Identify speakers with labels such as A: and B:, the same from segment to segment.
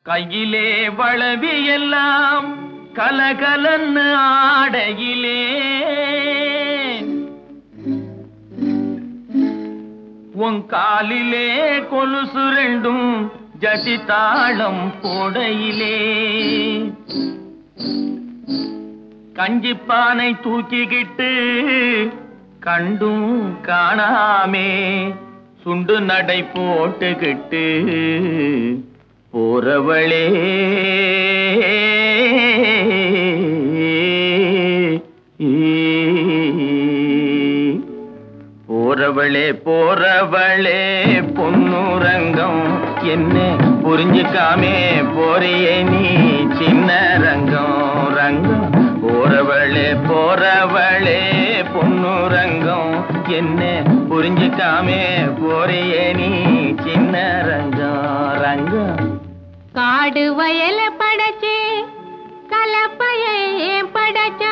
A: கையிலே வளவி எல்லாம் கலகலன்னு ஆடையிலே உன் காலிலே கொலுசு ரெண்டும் ஜதி தாளம் போடையிலே கஞ்சிப்பானை தூக்கிக்கிட்டு கண்டும் காணாமே சுண்டு நடை போட்டுக்கிட்டு போறவளே போறவளே போறவளே பொன்னுரங்கம் என்ன புரிஞ்சுக்காமே போறியே நீ சின்ன ரங்கம் ரங்கம் போறவளே போறவளே பொன்னுரங்கம் என்ன புரிஞ்சுக்காமே போறியே நீ சின்ன ரங்கம் ரங்கம்
B: காடு வயல படைச்சு கலப்பைய ஏன் படைச்சா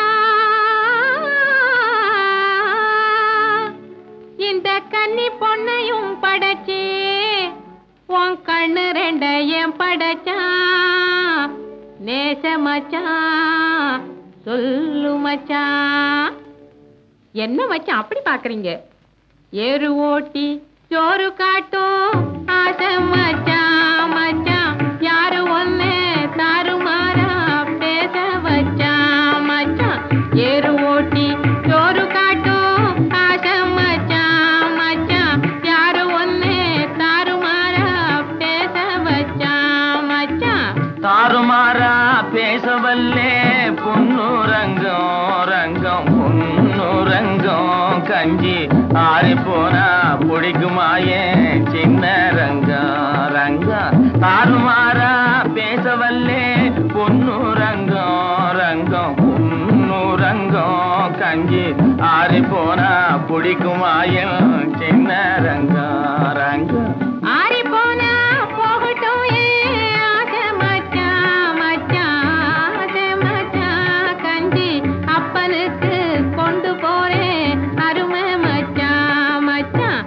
B: இந்த கன்னி பொண்ணையும் படைச்சு உன் கண்ணு ரெண்ட ஏன் படைச்சா நேச மச்சான் சொல்லு மச்சான் என்ன மச்சான் அப்படி பாக்குறீங்க ஏறு ஓட்டி சோறு காட்டும் ஆசை மச்சான் மச்சான் யாரு ஒன்னு தாறுமாறா பேச வச்சான் மச்சான் ஏறு ஓட்டி சோறு காட்டும் ஆசை மச்சான் மச்சான் யாரு ஒன்னு தாறுமாறா பேச வச்சான் மச்சான்
A: தாறுமாறா பேசவல்லே பொண்ணு ரங்கம் ரங்கம் பொண்ணு ரங்கம் கஞ்சி ஆறி போனா பிடிக்குமாயே சின்ன ரங்கம் ரங்கம் தாறுமாறா பேசவல்லே பொண்ணு ரங்கம் ரங்கம் பொண்ணு ரங்கம் கஞ்சி ஆறி போனா பிடிக்குமாயே சின்ன ரங்கம் ரங்கம்
B: ஆறி போனா போகட்டும் ஏன் ஆசை மச்சான் மச்சான் ஆசை மச்சான் கஞ்சி அப்பனுக்கு கொண்டு போறேன் அருமை மச்சான் மச்சான்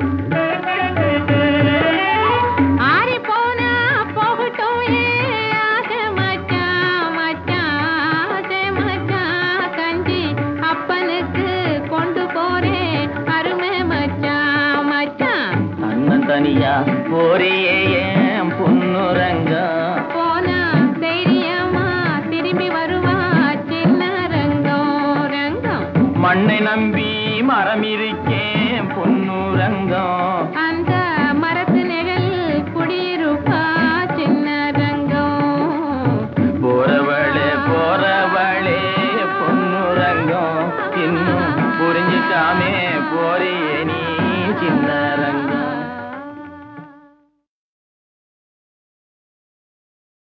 B: ஆறி போனா போகட்டும் ஏன் ஆசை மச்சான் மச்சான் ஆசை மச்சான் கஞ்சி அப்பனுக்கு கொண்டு போறேன் அருமை மச்சான் மச்சான்
A: அண்ணன் தனியா போறியே ஏன் பொண்ணுரங்கம்
B: போனா தைரியமா திரும்பி வருவா சின்ன ரங்கம் ரங்கம்
A: மண்ணை நம்பி